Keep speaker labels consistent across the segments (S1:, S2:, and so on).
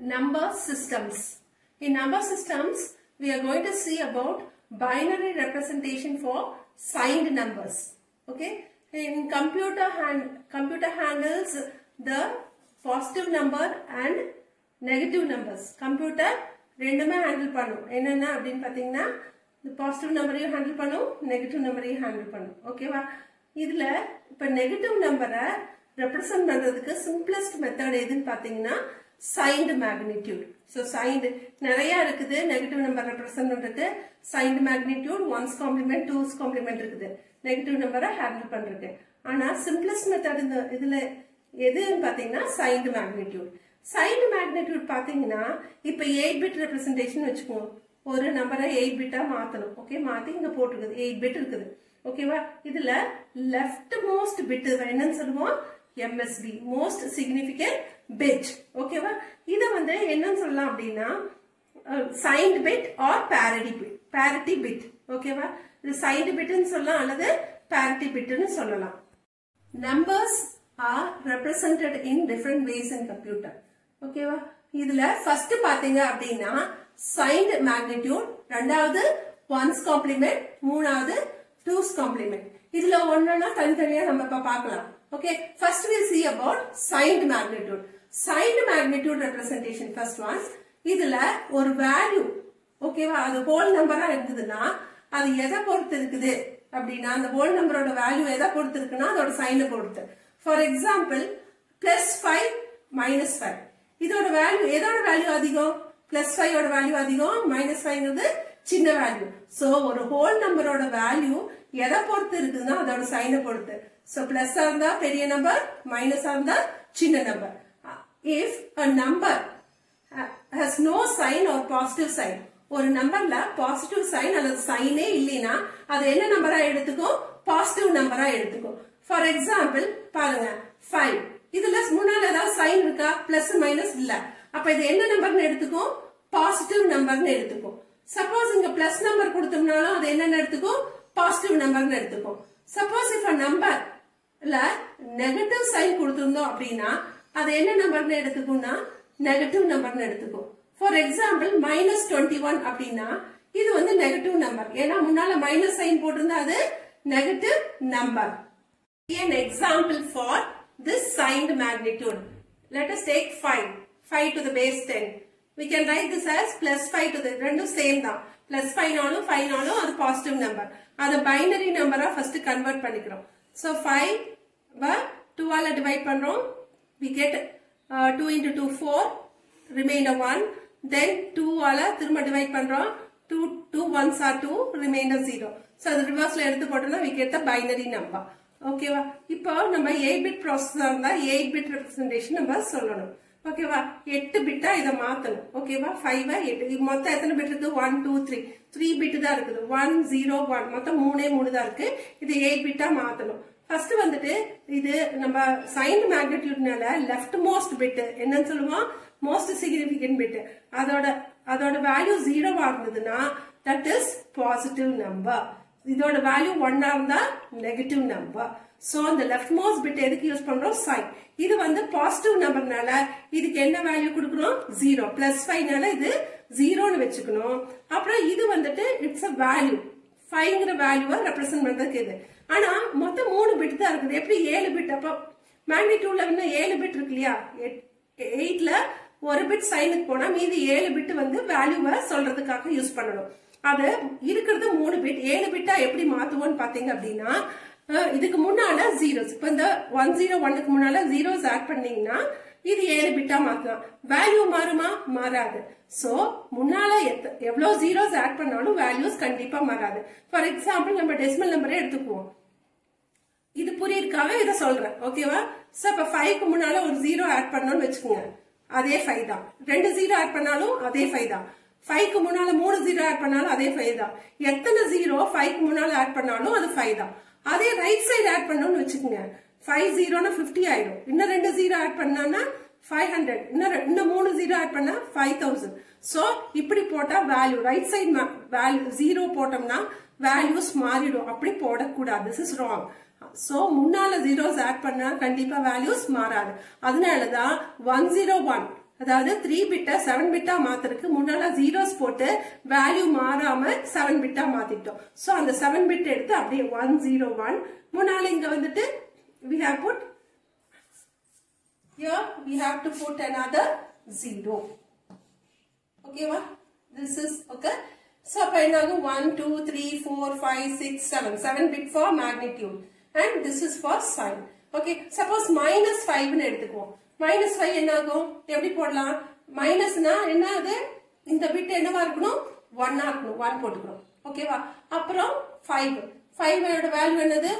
S1: number systems. In number systems, we are going to see about binary representation for signed numbers. Okay. In computer hand, computer handles the positive number and negative numbers computer ரெண்டுமே handle பண்ணும் என்னென்ன அப்படின்னு பார்த்தீங்கன்னா இந்த positive நம்பரையும் handle பண்ணும் negative நம்பரையும் handle பண்ணும் ஓகேவா இதில் இப்போ நெகட்டிவ் நம்பரை ரெப்ரசன்ட் பண்ணுறதுக்கு சிம்பிளஸ்ட் மெத்தட் எதுன்னு பார்த்தீங்கன்னா சைன்டு மேக்னிடியூட் ஸோ சைன்டு நிறைய இருக்குது நெகட்டிவ் நம்பர் ரெப்ரசன்ட் பண்ணுறதுக்கு signed magnitude one's complement two's complement இருக்குது நெகட்டிவ் நம்பரை ஹேண்டில் பண்ணுறதுக்கு ஆனால் சிம்பிளஸ்ட் மெத்தட் இந்த இதில் எதுன்னு பார்த்தீங்கன்னா சைன்டு மேக்னிடியூட் சைடு மேக்னிடியூட் பாத்தீங்கன்னா இப்ப எயிட் பிட் ரெப்ரஸன்டேஷன் வச்சுக்கோங்க ஒரு நம்பரை எயிட் பிட்டா மாத்தணும் ஓகே மாத்தி இங்க போட்டுருக்குது எயிட் பிட் இருக்குது ஓகேவா இதுல லெஃப்ட் மோஸ்ட் பிட் என்னன்னு சொல்லுவோம் எம்எஸ்பி மோஸ்ட் சிக்னிபிகன்ட் பிட் ஓகேவா இத வந்து என்னன்னு சொல்லலாம் அப்படின்னா signed bit or parity bit parity bit ஓகேவா இது சைன்ட் பிட்னு சொல்லலாம் அல்லது பேரிட்டி பிட்னு சொல்லலாம் numbers are represented in different ways in computer ஓகேவா இதுல ஃபர்ஸ்ட் பாத்தீங்க அப்படின்னா சைன்ட் மேக்னிடியூட் ரெண்டாவது ஒன்ஸ் காம்ப்ளிமெண்ட் மூணாவது டூஸ் காம்ப்ளிமெண்ட் இதுல ஒன்னொன்னா தனித்தனியா நம்ம இப்ப பார்க்கலாம் okay first will see about signed magnitude signed magnitude representation first one இதுல ஒரு வேல்யூ ஓகேவா அது ஹோல் நம்பரா இருந்ததுன்னா அது எதை பொறுத்து இருக்குது அப்படின்னா அந்த ஹோல் நம்பரோட வேல்யூ எதை பொறுத்து இருக்குன்னா அதோட சைனை பொறுத்து for example plus five minus five இதோட வேல்யூ எதோட வேல்யூ அதிகம் பிளஸ் ஃபைவோட வேல்யூ அதிகம் மைனஸ் ஃபைவ்ங்கிறது சின்ன வேல்யூ சோ ஒரு ஹோல் நம்பரோட வேல்யூ எதை பொறுத்து இருக்குதுன்னா அதோட சைனை பொறுத்து சோ பிளஸ் இருந்தா பெரிய நம்பர் மைனஸா இருந்தா சின்ன number if a number has no sign or positive sign ஒரு நம்பர்ல பாசிட்டிவ் சைன் அல்லது சைனே இல்லைன்னா அது என்ன நம்பரா எடுத்துக்கும் பாசிட்டிவ் நம்பரா எடுத்துக்கும் ஃபார் எக்ஸாம்பிள் பாருங்க ஃபைவ் இதுல முன்னால ஏதாவது சைன் இருக்கா பிளஸ் மைனஸ் இல்ல அப்ப இது என்ன நம்பர்னு எடுத்துக்கும் பாசிட்டிவ் நம்பர்னு எடுத்துக்கும் சப்போஸ் இங்க பிளஸ் நம்பர் கொடுத்தோம்னாலும் அது என்னன்னு எடுத்துக்கும் பாசிட்டிவ் நம்பர்னு எடுத்துக்கும் சப்போஸ் இப்ப நம்பர் இல்ல நெகட்டிவ் சைன் கொடுத்திருந்தோம் அப்படின்னா அது என்ன நம்பர்னு எடுத்துக்கும்னா நெகட்டிவ் நம்பர்னு எடுத்துக்கும் for example minus twenty one அப்படின்னா இது வந்து நெகட்டிவ் நம்பர் ஏன்னா முன்னால மைனஸ் சைன் போட்டிருந்தா அது negative number an example for this signed magnitude. Let us take 5. 5 to the base 10. We can write this as plus 5 to the ரெண்டும் same தான் plus five நாலும் ஃபைவ் நாலும் அது பாசிட்டிவ் நம்பர் அதை பைனரி நம்பரா first convert பண்ணிக்கிறோம் so five டூவால divide பண்றோம் we get two into two four remainder one then டூவால திரும்ப டிவைட் பண்றோம் two two ones are two remainder zero so அது ரிவர்ஸ்ல எடுத்து போட்டோம்னா we get the binary number ஓகேவா இப்போ நம்ம எயிட் பிட் ப்ராசஸா இருந்தா எயிட் பிட் ரெப்ரஸன்டேஷன் நம்ம சொல்லணும் ஓகேவா எட்டு பிட்டா இதை மாத்தணும் ஓகேவா ஃபைவ் எட்டு மொத்தம் எத்தனை பிட் இருக்கு one two three three bit தான் இருக்குது ஒன் ஜீரோ ஒன் மொத்தம் மூணே மூணு தான் இருக்கு இது எயிட் பிட்டா மாத்தணும் ஃபர்ஸ்ட் வந்துட்டு இது நம்ம சைன் மேக்னிடியூட்னால லெஃப்ட் மோஸ்ட் பிட் என்னன்னு சொல்லுவோம் மோஸ்ட் சிக்னிபிகன்ட் பிட் அதோட அதோட வேல்யூ ஜீரோவா இருந்ததுன்னா தட் இஸ் பாசிட்டிவ் நம்பர் இதோட வேல்யூ ஒன்னா இருந்தா நெகட்டிவ் நம்பர் சோ அந்த லெஃப்ட் மோஸ்ட் பிட் எதுக்கு யூஸ் பண்றோம் சைன் இது வந்து பாசிட்டிவ் நம்பர்னால இதுக்கு என்ன வேல்யூ கொடுக்கணும் ஜீரோ பிளஸ் ஃபைவ்னால இது ஜீரோன்னு வச்சுக்கணும் அப்புறம் இது வந்துட்டு இட்ஸ் அ வேல்யூ ஃபைவ்ங்கிற வேல்யூவை ரெப்ரசென்ட் பண்றதுக்கு இது ஆனா மொத்தம் மூணு பிட் தான் இருக்குது எப்படி ஏழு பிட் அப்போ மேக்னிடியூட்ல இன்னும் ஏழு பிட் இருக்கு இல்லையா எயிட்ல ஒரு பிட் சைனுக்கு போனா மீதி ஏழு பிட் வந்து வேல்யூவை சொல்றதுக்காக யூஸ் பண்ணணும் அது இருக்கிறது மூணு பிட் ஏழு பிட்டா எப்படி மாத்துவோம்னு பாத்தீங்க அப்படின்னா இதுக்கு முன்னால ஜீரோஸ் இப்ப இந்த ஒன் ஜீரோ ஒன்னுக்கு முன்னால ஜீரோஸ் ஆட் பண்ணீங்கன்னா இது ஏழு பிட்டா மாத்தலாம் வேல்யூ மாறுமா மாறாது சோ முன்னால எவ்வளவு ஜீரோஸ் ஆட் பண்ணாலும் வேல்யூஸ் கண்டிப்பா மாறாது ஃபார் எக்ஸாம்பிள் நம்ம டெசிமல் நம்பரே எடுத்துக்குவோம் இது புரியிருக்காக இதை சொல்றேன் ஓகேவா சோ இப்ப ஃபைவ்க்கு முன்னால ஒரு ஜீரோ ஆட் பண்ணோம்னு வச்சுக்கோங்க அதே ஃபைவ் தான் ரெண்டு ஜீரோ ஆட் பண்ணாலும் அதே ஃபைவ் தான் ஃபைவ்க்கு முன்னால மூணு ஜீரோ ஆட் பண்ணாலும் அதே ஃபைவ் தான் எத்தனை ஜீரோ ஃபைவ்க்கு முன்னால ஆட் பண்ணாலும் அது ஃபைவ் தான் அதே ரைட் சைடு ஆட் பண்ணோம்னு வச்சுக்கோங்க ஃபைவ் ஜீரோனா ஃபிஃப்டி ஆயிடும் இன்னும் ரெண்டு ஜீரோ ஆட் பண்ணான்னா ஃபைவ் ஹண்ட்ரட் இன்னும் இன்னும் மூணு ஜீரோ ஆட் பண்ணா ஃபைவ் தௌசண்ட் ஸோ இப்படி போட்டா value right side value zero போட்டோம்னா வேல்யூஸ் மாறிடும் அப்படி போடக்கூடாது திஸ் இஸ் ராங் சோ முன்னால ஜீரோஸ் ஆட் பண்ணா கண்டிப்பா வேல்யூஸ் மாறாது அதனாலதான் ஒன் ஜீரோ ஒன் அதாவது த்ரீ பிட்டா செவன் பிட்டா மாத்துறதுக்கு முன்னால ஜீரோஸ் போட்டு வேல்யூ மாறாம செவன் பிட்டா மாத்திட்டோம் சோ அந்த செவன் பிட் எடுத்து அப்படியே ஒன் ஜீரோ ஒன் முன்னால இங்க வந்துட்டு we have put here we have to put another zero ஓகேவா this is okay so அப்ப என்ன ஆகும் 1 2 3 4 5 6 7 7 bit for magnitude and this is for sign okay suppose minus 5 னு எடுத்துக்குவோம் minus 5 என்ன ஆகும் எப்படி போடலாம் மைனஸ்னா என்ன அது இந்த பிட் என்னவா இருக்கணும் 1 ஆ இருக்கணும் 1 போட்டுக்கணும் ஓகேவா அப்புறம் 5 5 ஓட வேல்யூ என்னது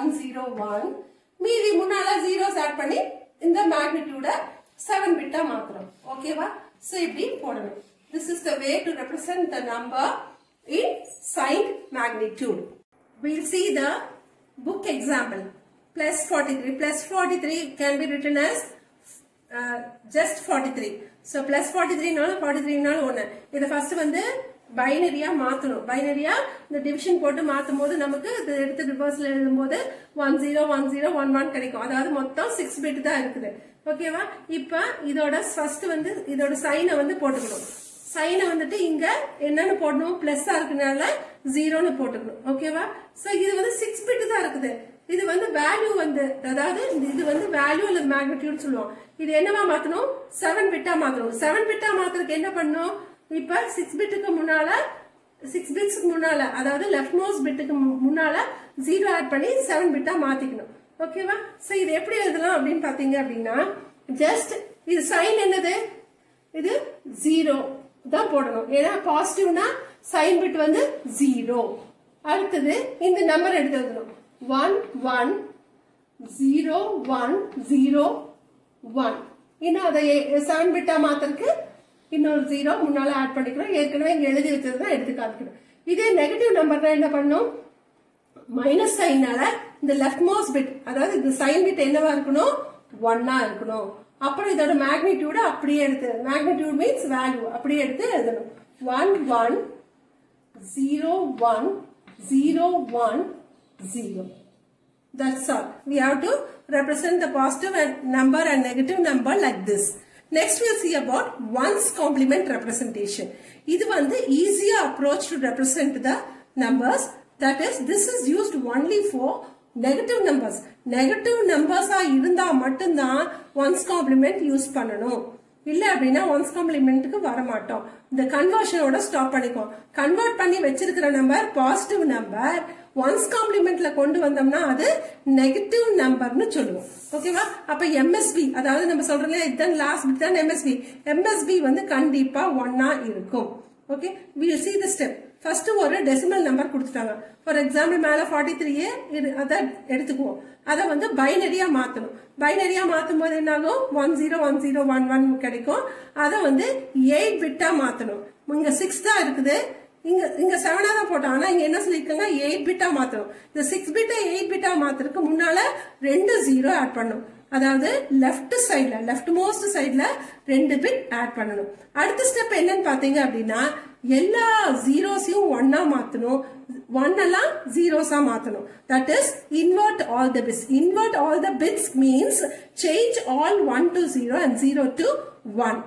S1: 101 மீதி முன்னால ஜீரோஸ் ஆட் பண்ணி இந்த மேக்னிடியூட 7 பிட்டா மாத்துறோம் ஓகேவா சோ இப்படி போடணும் this is the way to represent the number in signed magnitude we'll see the book example plus 43 plus 43 can be written as uh, just 43 so plus 43 நாலும் 43 நாலும் ஒண்ணு இத ஃபர்ஸ்ட் வந்து பைனரியா மாத்தணும் பைனரியா இந்த டிவிஷன் போட்டு மாத்தும் போது நமக்கு இது எடுத்து ரிவர்ஸ்ல எழுதும்போது one zero one zero one one கிடைக்கும் அதாவது மொத்தம் சிக்ஸ் பிட் தான் இருக்குது ஓகேவா இப்ப இதோட ஃபர்ஸ்ட் வந்து இதோட சைனை வந்து போட்டுக்கணும் சைனை வந்துட்டு இங்க என்னன்னு போடணும் பிளஸ் இருக்கனால ஜீரோன்னு போட்டுக்கணும் ஓகேவா சோ இது வந்து சிக்ஸ் பிட் தான் இருக்குது இது வந்து வேல்யூ வந்து அதாவது இது வந்து வேல்யூ அல்லது மேக்னிடியூட் சொல்லுவோம் இது என்னவா மாத்தணும் செவன் பிட்டா மாத்தணும் செவன் பிட்டா மாத்துறதுக்கு என்ன பண்ணணும் இப்ப சிக்ஸ் பிட்டுக்கு முன்னால சிக்ஸ் பிட்ஸ்க்கு முன்னால அதாவது லெஃப்ட் மோஸ்ட் பிட்டுக்கு முன்னால ஜீரோ ஆட் பண்ணி செவன் பிட்டா மாத்திக்கணும் ஓகேவா சோ இது எப்படி எழுதலாம் அப்படின்னு பாத்தீங்க அப்படின்னா ஜஸ்ட் இது சைன் என்னது இது ஜீரோ தான் போடணும் ஏன்னா பாசிட்டிவ்னா சைன் பிட் வந்து ஜீரோ அடுத்தது இந்த நம்பர் எடுத்து எழுதணும் one one zero one zero one இன்னும் அதை செவன் பிட்டா மாத்திரக்கு இன்னொரு ஜீரோ முன்னால ஆட் பண்ணிக்கிறோம் ஏற்கனவே இங்க எழுதி வச்சது தான் எடுத்து காமிக்கணும் இதே நெகட்டிவ் நம்பர்னா என்ன பண்ணும் மைனஸ் சைனால இந்த லெஃப்ட் மோஸ்ட் பிட் அதாவது இந்த சைன் பிட் என்னவா இருக்கணும் ஒன்னா இருக்கணும் அப்புறம் இதோட மேக்னிடியூட அப்படியே எடுத்து மேக்னிடியூட் மீன்ஸ் வேல்யூ அப்படியே எடுத்து எழுதணும் one one zero one zero one zero That's all. We have to represent the positive and number and negative number like this. Next we'll see about ones complement representation. இது வந்து easier approach to represent the numbers. That is, this is used only for negative numbers. Negative numbers ஆ இருந்தா மட்டும்தான் ones complement use பண்ணணும் இல்ல அப்படின்னா once காம்ப்ளிமெண்ட்டுக்கு வர மாட்டோம் இந்த கன்வர்ஷனோட ஸ்டாப் பண்ணிக்குவோம் கன்வெர்ட் பண்ணி வச்சிருக்கிற நம்பர் பாசிட்டிவ் நம்பர் ஒன்ஸ் காம்ப்ளிமெண்ட்ல கொண்டு வந்தோம்னா அது நெகட்டிவ் நம்பர்னு சொல்லுவோம் ஓகேவா அப்ப எம்எஸ்பி அதாவது நம்ம சொல்றோம் இதுதான் லாஸ்ட் பிட் தான் எம்எஸ்பி எம்எஸ்பி வந்து கண்டிப்பா ஒன்னா இருக்கும் okay will see the step first ஒரு டெசிமல் நம்பர் கொடுத்துட்டாங்க ஃபார் எக்ஸாம்பிள் மேல ஃபார்ட்டி த்ரீயே அதை எடுத்துக்குவோம் அதை வந்து பைனரியா மாத்தணும் பைனரியா மாத்தும் போது என்ன ஆகும் one zero one zero one one கிடைக்கும் அதை வந்து எயிட் பிட்டா மாத்தணும் இங்க சிக்ஸ் தான் இருக்குது இங்க இங்க செவனா தான் போட்டோம் ஆனா இங்க என்ன சொல்லிருக்காங்க எயிட் பிட்டா மாத்தணும் இந்த சிக்ஸ் பிட்டா எயிட் பிட்டா மாத்துறதுக்கு முன்னால ரெண்டு ஜீரோ ஆட் பண்ணும் அதாவது லெஃப்ட் சைட்ல லெஃப்ட் மோஸ்ட் சைட்ல ரெண்டு பிட் ஆட் பண்ணணும் அடுத்த ஸ்டெப் என்னன்னு பாத்தீங்க அப்படின்னா எல்லா ஜீரோஸையும் ஒன்னா மாத்தணும் ஒன் எல்லாம் ஜீரோஸா மாத்தணும் that is invert all the bits invert all the bits means change all one to zero and zero to one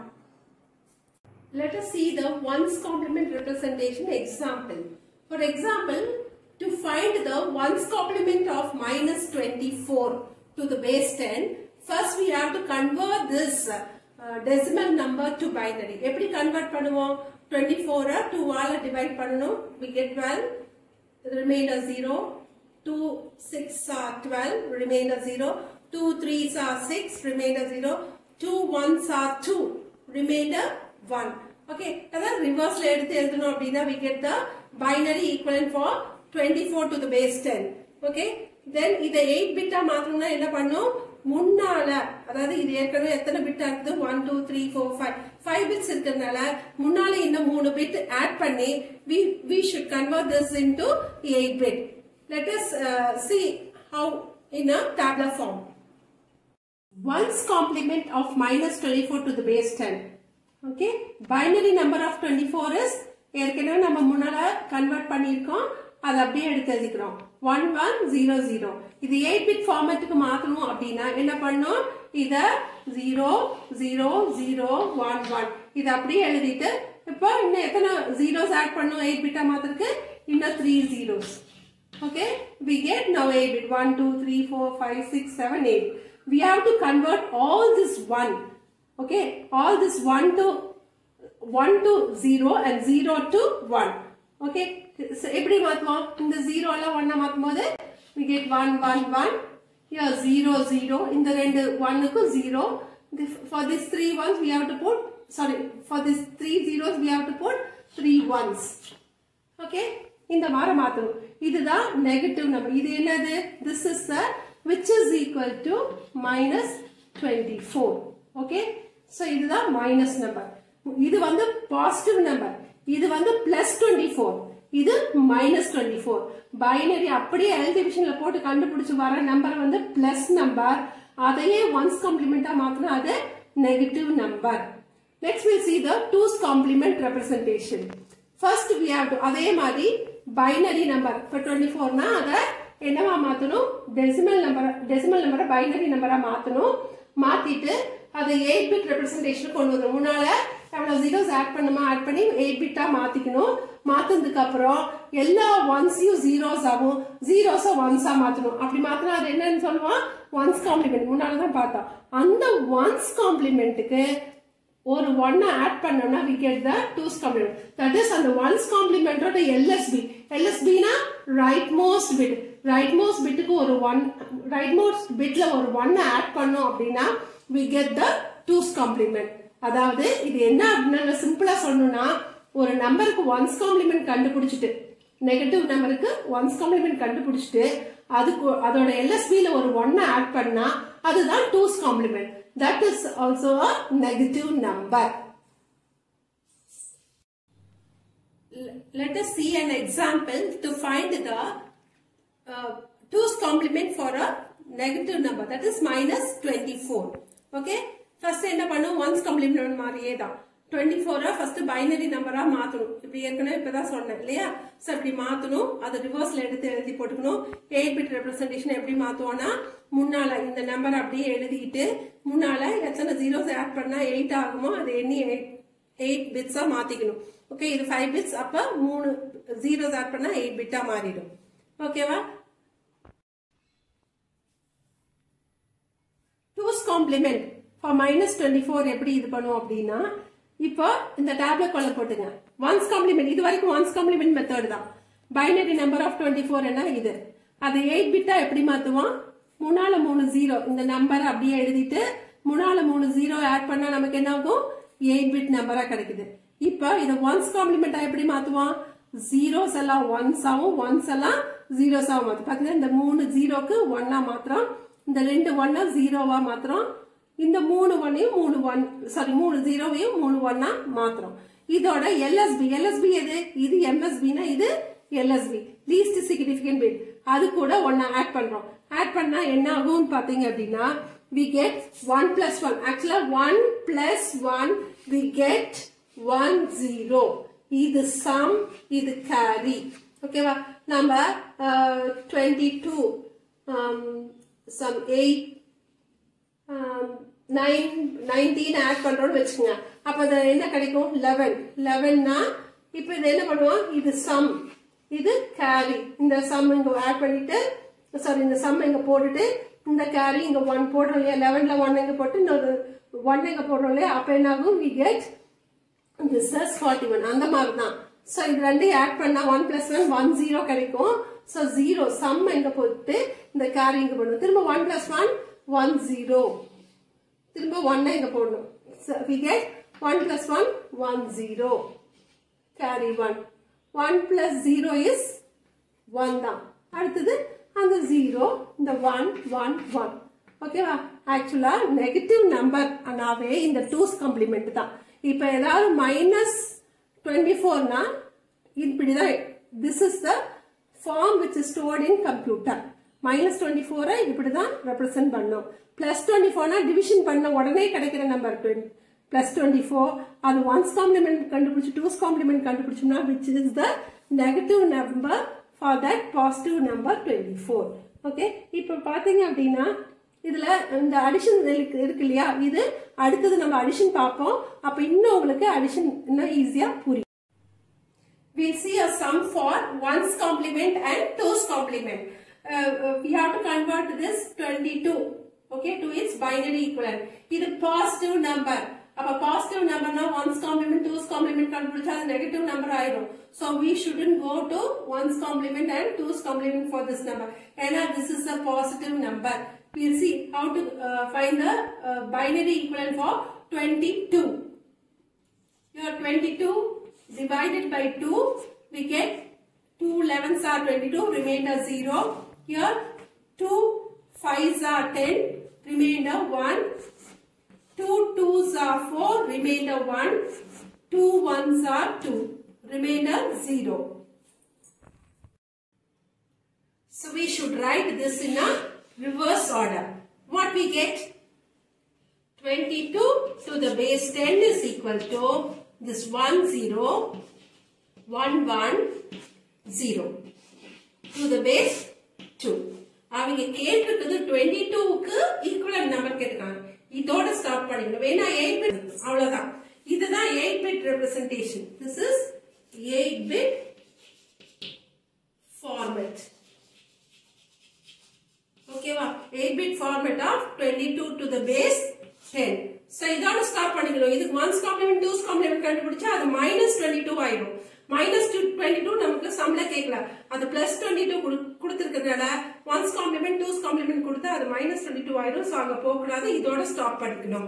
S1: Let us see the ones complement representation example. For example, to find the ones complement of minus 24 to the base 10, first we have to convert this uh, decimal number to binary. எப்படி convert பண்ணுவோம் 24 அ 2 ஆல divide பண்ணணும் we get 12 the remainder 0 2 6 are 12 remainder 0 2 3s are 6 remainder 0 2 1s are 2 remainder 1 okay அதாவது ரிவர்ஸ்ல எடுத்து எழுதணும் அப்படின்னா we get the binary equivalent for 24 to the base 10 okay then இதை 8 பிட்டா மாத்தணும்னா என்ன பண்ணும் முன்னால அதாவது இது ஏற்கனவே எத்தனை பிட்டா இருக்குது one two three four five five bits இருக்கிறதுனால முன்னால இன்னும் மூணு பிட் ஆட் பண்ணி we we should convert this into 8 bit let us uh, see how in a tabular form ones complement of minus 24 to the base 10 okay binary number of 24 is ஏற்கனவே நம்ம முன்னால convert பண்ணியிருக்கோம் அதை அப்படியே எடுத்து எழுதிக்கிறோம் one one zero zero இது eight bit ஃபார்மேட்டுக்கு மாத்தணும் அப்படின்னா என்ன பண்ணும் இத zero zero zero one one இதை அப்படியே எழுதிட்டு இப்போ இன்னும் எத்தனை ஜீரோஸ் ஆட் பண்ணும் எயிட் பிட்டா மாத்திருக்கு இன்னும் three zeros okay we get now 8 bit 1 2 3 4 5 6 7 8 we have to convert all this 1 okay all this 1 to 1 to 0 and 0 to 1 okay so எப்படி மாத்துவோம் இந்த 0 எல்லாம் 1 மாத்தும் போது we get 1 1 1 here 0 0 இந்த ரெண்டு 1 க்கு 0 The- for this three ones we have to put sorry for this three zeros we have to put three ones okay இந்த மாதிரி மாத்தணும் இதுதான் நெகட்டிவ் நம்பர் இது என்னது this is the which is equal to minus twenty four okay so இதுதான் minus number இது வந்து positive number இது வந்து பிளஸ் டுவெண்ட்டி ஃபோர் இது மைனஸ் டுவெண்ட்டி ஃபோர் பைனரி அப்படியே எல் டிவிஷன்ல போட்டு கண்டுபிடிச்சு வர நம்பர் வந்து பிளஸ் நம்பர் அதையே ஒன்ஸ் காம்ப்ளிமெண்டா மாத்தினா அது negative number Next we'll see the 2's complement representation. First we have to அதே மாதிரி பைனரி நம்பர் இப்போ டுவெண்ட்டி ஃபோர்னா அதை என்னவா மாற்றணும் டெசிமல் நம்பர் டெசிமல் நம்பரை பைனரி நம்பராக மாற்றணும் மாற்றிட்டு அதை எயிட் பிட் ரெப்ரஸன்டேஷன் கொண்டு வரணும் முன்னால எவ்வளோ ஜீரோஸ் ஆட் பண்ணுமா ஆட் பண்ணி எயிட் பிட்டாக மாற்றிக்கணும் மாற்றினதுக்கு அப்புறம் எல்லா ஒன்ஸையும் ஜீரோஸ் ஆகும் ஜீரோஸை ஒன்ஸாக மாற்றணும் அப்படி மாற்றினா அது என்னன்னு சொல்லுவான் ஒன்ஸ் காம்ப்ளிமெண்ட் முன்னால தான் பார்த்தோம் அந்த ஒன்ஸ் காம்ப்ளிமெண்ட்டுக்கு ஒரு ஒன்னை ஆட் பண்ணோம்னா we get the twos complement that is அந்த ones complement ஓட LSB LSBனா right most bit right most bitக்கு ஒரு ஒன் right most bitல ஒரு ஒன்னை ஆட் பண்ணோம் அப்படின்னா we get the twos complement அதாவது இது என்ன அப்படின்னா சிம்பிளா சொல்லணும்னா ஒரு நம்பருக்கு ஒன்ஸ் காம்ப்ளிமெண்ட் கண்டுபிடிச்சிட்டு நெகட்டிவ் நம்பருக்கு ஒன்ஸ் காம்ப்ளிமெண்ட் கண்டுபிடிச்சிட்டு அதுக்கு அதோட எல்எஸ்பியில் ஒரு ஒன்னை ஆட் பண்ணா அதுதான் twos complement that is also a negative number let us see an example to find the uh, two's complement for a negative number that is minus 24 okay first என்ன பண்ணும் ones complement மாதிரியே தான் 24 first binary நம்பரா மாத்தணும் இப்படி ஏற்கனவே இப்பதான் சொன்னேன் இல்லையா சோ இப்படி மாத்தணும் அதை ரிவர்ஸ்ல எடுத்து எழுதி போட்டுக்கணும் 8 பிட் ரெப்ரசன்டேஷன் எப்படி மாத்துவோம்னா முன்னால இந்த நம்பர் அப்படியே எழுதிட்டு முன்னால எத்தனை ஜீரோஸ் ஆட் பண்ணா எயிட் ஆகுமோ அது எண்ணி எயிட் பிட்ஸா மாத்திக்கணும் ஓகே இது ஃபைவ் பிட்ஸ் அப்ப மூணு ஜீரோஸ் ஆட் பண்ணா எயிட் பிட்டா மாறிடும் ஓகேவா twos complement for minus twenty four எப்படி இது பண்ணுவோம் அப்படின்னா இப்போ இந்த டேப்லெட் கொள்ள போட்டுங்க ஒன்ஸ் காம்ப்ளிமெண்ட் இது வரைக்கும் ஒன்ஸ் காம்ப்ளிமெண்ட் மெத்தட் தான் binary number of twenty four என்ன இது அதை எயிட் பிட்டா எப்படி மாத்துவோம் முன்னால மூணு ஜீரோ இந்த நம்பர் அப்படியே எழுதிட்டு முன்னால மூணு ஜீரோ ஆட் பண்ணா நமக்கு என்ன ஆகும் எயிட் பிட் நம்பரா கிடைக்குது இப்போ இதை ஒன்ஸ் காம்ப்ளிமெண்டா எப்படி மாத்துவோம் ஜீரோஸ் எல்லாம் ஒன்ஸ் ஆகும் ஒன்ஸ் எல்லாம் ஜீரோஸ் ஆகும் மாத்தும் பாத்தீங்கன்னா இந்த மூணு ஜீரோக்கு ஒன்னா மாத்திரம் இந்த ரெண்டு ஒன்னா ஜீரோவா மாத்திரம் இந்த மூணு ஒன்னையும் மூணு ஒன் சாரி மூணு ஜீரோவையும் மூணு ஒன்னா மாத்திரம் இதோட எல்எஸ்பி எல்எஸ்பி எது இது எம்எஸ்பினா இது எல்எஸ்பி லீஸ்ட் சிக்னிபிகன்ட் பிட் அது கூட ஒன்னா ஆட் பண்றோம் ஆட் பண்ணா என்ன ஆகும்னு பாத்தீங்க அப்படின்னா we get 1 plus 1 actually 1 plus 1 we get 1 0 இது sum இது carry ஓகேவா நம்ம twenty two sum eight nine nineteen add பண்றோம்னு வச்சுக்கோங்க அப்ப அது என்ன கிடைக்கும் லெவன் லெவன்னா இப்ப இது என்ன பண்ணுவோம் இது சம் இது கேரி இந்த சம் இங்க ஆட் பண்ணிட்டு சாரி இந்த சம் இங்க போட்டுட்டு இந்த கேரி இங்க ஒன் போடுறோம் இல்லையா லெவன்ல ஒன் இங்க போட்டு இன்னொரு ஒன் இங்க போடுறோம் இல்லையா அப்ப என்ன ஆகும் we get this is forty one அந்த மாதிரி தான் ஸோ இது ரெண்டையும் ஆட் பண்ணா one plus one one zero கிடைக்கும் ஸோ ஜீரோ சம் எங்க போட்டு இந்த கேரி இங்க போடணும் திரும்ப one plus one one zero திரும்ப ஒன்னை இங்க போடணும் we get one plus one one zero carry one one plus zero is one தான் அடுத்தது அந்த ஜீரோ இந்த ஒன் ஒன் ஒன் ஓகேவா ஆக்சுவலா நெகட்டிவ் நம்பர் ஆனாவே இந்த டூஸ் காம்ப்ளிமெண்ட் தான் இப்போ ஏதாவது மைனஸ் டுவெண்ட்டி ஃபோர்னா இப்படிதான் this is the form which is stored in computer minus twenty ஃபோரை இப்படி தான் ரெப்ரசென்ட் பண்ணோம் பிளஸ் டுவெண்ட்டி ஃபோர்னா டிவிஷன் பண்ண உடனே கிடைக்கிற number twenty plus twenty four அது ஒன்ஸ் காம்ப்ளிமெண்ட் கண்டுபிடிச்சு டூஸ் காம்ப்ளிமெண்ட் கண்டுபிடிச்சோம்னா which is the negative number for that positive number twenty four okay இப்போ பார்த்தீங்க அப்படின்னா இதுல இந்த அடிஷன் இருக்கு இருக்கு இல்லையா இது அடுத்தது நம்ம அடிஷன் பார்ப்போம் அப்ப இன்னும் உங்களுக்கு அடிஷன் இன்னும் ஈஸியா புரியும் we'll see a sum for ones complement and two's complement. Uh, uh, we have to convert this 22 okay to its binary equivalent. இது positive number. அப்ப positive number na ones complement two's complement கண்டுபிடிச்சா அது negative number ஆயிடும். So we shouldn't go to ones complement and two's complement for this number. ஏன்னா this is a positive number. We'll see how to uh, find the uh, binary equivalent for 22. Here 22 divided by 2 we get 2 11s are 22 remainder 0 here 2 5s are 10 remainder 1 2 2s are 4 remainder 1 2 1s are 2 remainder 0 so we should write this in a reverse order what we get 22 to the base 10 is equal to this 1 0 1 1 0 to the base 2 அவங்க கேட்டிருக்கிறது 22 க்கு equivalent number கேட்டிருக்காங்க இதோட stop பண்ணிக்கணும் வேணா 8 bit அவ்வளவுதான் இதுதான் 8 bit representation this is 8 bit format ஓகேவா 8 bit format of 22 to the base 10 so இதோட ஸ்டாப் பண்ணிக்கணும் இதுக்கு ஒன்ஸ் காம்ப்ளிமெண்ட் டூஸ் காம்ப்ளிமெண்ட் கண்டுபிடிச்சா அது மைனஸ் டுவெண்ட்டி டூ ஆயிடும் மைனஸ் டுவெண்ட்டி டூ நமக்கு சம்பள கேட்கல அது பிளஸ் டுவெண்ட்டி டூ கொடுத்துருக்கிறதுனால ஒன்ஸ் காம்ப்ளிமெண்ட் டூஸ் காம்ப்ளிமெண்ட் கொடுத்தா அது மைனஸ் டுவெண்ட்டி டூ ஆயிடும் ஸோ அங்க போகக்கூடாது இதோட ஸ்டாப் பண்ணிக்கணும்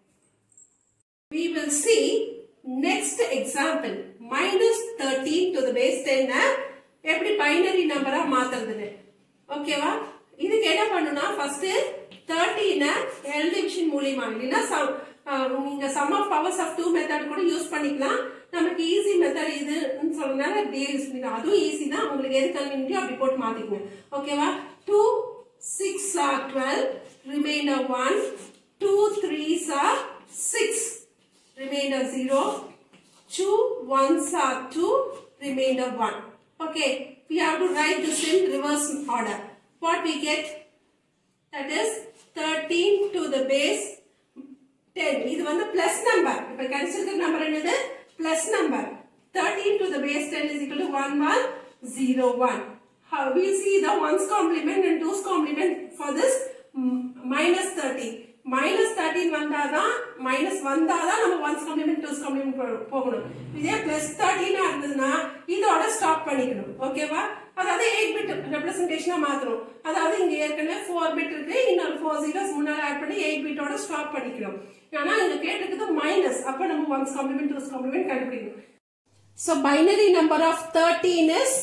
S1: we will see next example minus 13 to the base 10 எப்படி பைனரி நம்பரா மாத்துறதுன்னு ஓகேவா இதுக்கு என்ன பண்ணணும்னா ஃபர்ஸ்ட் தேர்ட்டின எல் டிவிஷன் மூலியமா இல்லைன்னா sum- ஆஹ் நீங்க sum of powers of two method கூட யூஸ் பண்ணிக்கலாம் நமக்கு ஈஸி மெத்தட் இதுன்னு சொல்றதுனால இப்படியே யூஸ் பண்ணிக்கலாம் அதுவும் ஈஸி தான் உங்களுக்கு எது கன்வீனியோ அப்படி போட்டு மாத்திக்கோங்க ஓகேவா two six are twelve remainder one two threes are six remainder 0 two ones are 2 remainder 1 okay we have to write this in reverse order what we get that is 13 to the base 10 இது வந்து plus number இப்ப கிடைச்சிருக்கிற number என்னது plus number 13 to the base 10 is equal to 1 1 0 1 how we see the ones complement and two's complement for this mm, minus 30 minus thirteen வந்தாதான் minus வந்தாதான் நம்ம ones complement two's complement போகணும் இதே plus தேர்ட்டினா இருந்ததுன்னா இதோட ஸ்டாப் பண்ணிக்கணும் ஓகேவா அதாவது எயிட் பிட் ரெப்ரஸன்டேஷனா மாத்தணும் அதாவது இங்க ஏற்கனவே ஃபோர் பிட் இருக்கு இன்னொரு ஃபோர் ஜீரோஸ் முன்னால ஆட் பண்ணி எயிட் பிட்டோட ஸ்டாப் பண்ணிக்கணும் ஆனா இங்க கேட்டிருக்கிறது மைனஸ் அப்ப நம்ம ஒன்ஸ் காம்ப்ளிமெண்ட் டூஸ் காம்ப்ளிமெண்ட் கண்டுபிடிக்கணும் so binary number of thirteen is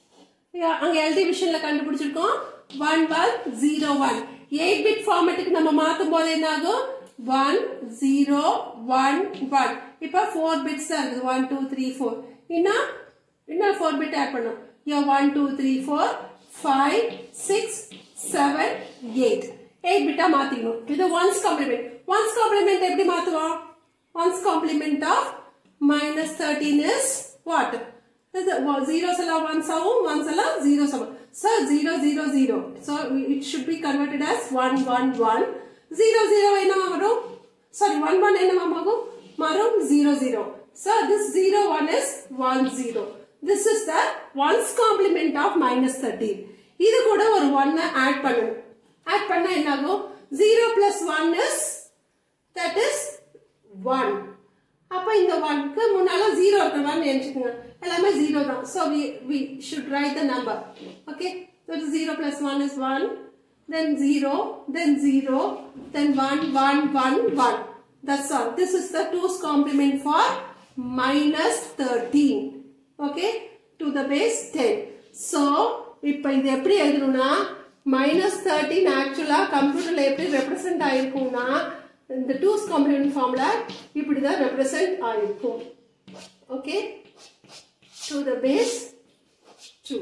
S1: அங்க எல் டிவிஷன்ல கண்டுபிடிச்சிருக்கோம் one one zero one eight bit ஃபார்மேட்டுக்கு நம்ம மாத்தும் போது என்ன ஆகும் ஒன் ஜீரோ ஒன் ஒன் இப்போ ஃபோர் பிட்ஸ் தான் இருக்குது ஒன் டூ த்ரீ ஃபோர் இன்னும் இன்னும் ஃபோர் பிட் ஆட் பண்ணும் யோ one two three four five six seven eight eight பிட்டா மாத்திக்கணும் இது ஒன்ஸ் காம்ப்ளிமெண்ட் ஒன்ஸ் காம்ப்ளிமெண்ட் எப்படி மாத்துவோம் ones complement of minus 13 is what? Is it, well, zeros allow ones ஆகும் ones allow zeros ஆகும். So 0 0 0. So it should be converted as 1 1 1. 0 0 என்னவா வரும்? Sorry 1 1 என்னவா ஆகும்? மாறும் 0 0. So this 0 1 is 1 0. This is the ones complement of minus 13. இது கூட ஒரு 1 ஆட் பண்ணணும். ஆட் பண்ணா என்ன ஆகும்? 0 plus 1 is that is 1. அப்ப இந்த ஒன்க்கு முன்னால ஜீரோ இருக்கிற மாதிரி நினைச்சுக்கோங்க எல்லாமே ஜீரோ தான் so we we should write the number okay zero plus one is one then zero then zero then one one one one that's all this is the twos complement for minus thirteen okay to the base ten so இப்போ இது எப்படி எழுதணும்னா minus thirteen ஆக்சுவலா கம்ப்யூட்டர்ல எப்படி represent ஆயிருக்கும்னா இந்த two's complement ஃபார்ம்ல இப்படி தான் ரெப்ரசென்ட் ஆயிருக்கும் okay to the base two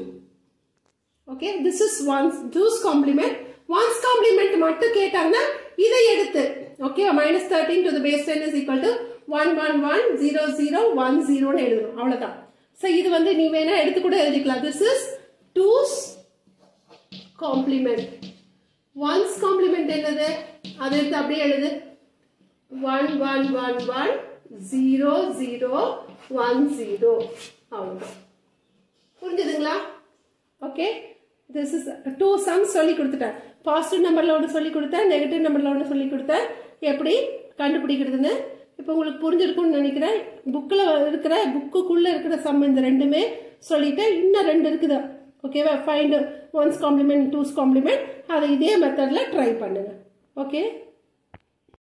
S1: okay this is ones twos complement ones complement மட்டும் கேட்டாங்கன்னா இதை எடுத்து okay minus thirteen to the base ten is equal to one one one zero zero one ஜீரோன்னு எழுதணும் அவ்வளவுதான் ஸோ இது வந்து நீ வேணா எடுத்து கூட எழுதிக்கலாம் this is twos complement ones complement என்னது அதை எடுத்து அப்படியே எழுது one one one one zero zero one zero அவ்வளோதான் புரிஞ்சுதுங்களா okay this is two sums சொல்லி கொடுத்துட்டேன் பாசிட்டிவ் நம்பரில் ஒன்று சொல்லி கொடுத்தேன் நெகட்டிவ் நம்பரில் ஒன்று சொல்லி கொடுத்தேன் எப்படி கண்டுபிடிக்கிறதுன்னு இப்போ உங்களுக்கு புரிஞ்சிருக்கும்னு நினைக்கிறேன் புக்கில் இருக்கிற புக்குக்குள்ளே இருக்கிற சம் இந்த ரெண்டுமே சொல்லிட்டேன் இன்னும் ரெண்டு இருக்குது ஓகேவா find ones complement two's complement அதை இதே மெத்தடில் ட்ரை பண்ணுங்கள் ஓகே